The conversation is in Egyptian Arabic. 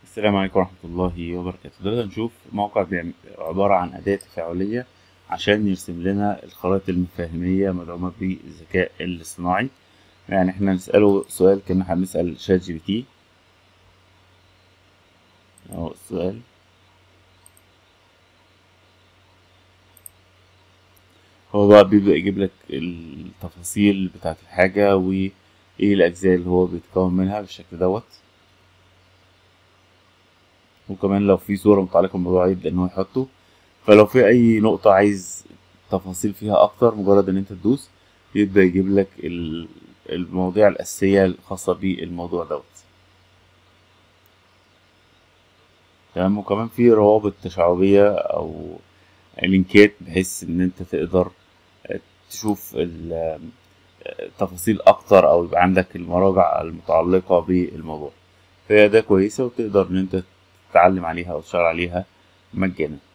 السلام عليكم ورحمة الله وبركاته دلوقتي هنشوف موقع بيعم- عبارة عن أداة تفاعلية عشان يرسم لنا الخرائط المفاهيمية مدعومة بالذكاء الاصطناعي يعني احنا نسأله سؤال كأن احنا بنسأل شات جي بي تي أهو السؤال هو بقى بيبدأ يجيب لك التفاصيل بتاعة الحاجة وإيه الأجزاء اللي هو بيتكون منها بالشكل دوت وكمان لو في صورة متعلقة بالموضوع يبدأ إن هو يحطه فلو في أي نقطة عايز تفاصيل فيها أكتر مجرد إن أنت تدوس يبدأ يجيب لك ال- المواضيع الأساسية الخاصة بالموضوع دوت تمام وكمان في روابط تشعبية أو لينكات بحيث إن أنت تقدر تشوف ال- تفاصيل أكتر أو يبقى عندك المراجع المتعلقة بالموضوع فهي أداة كويسة وتقدر إن أنت تتعلم عليها أو تشتغل عليها مجانا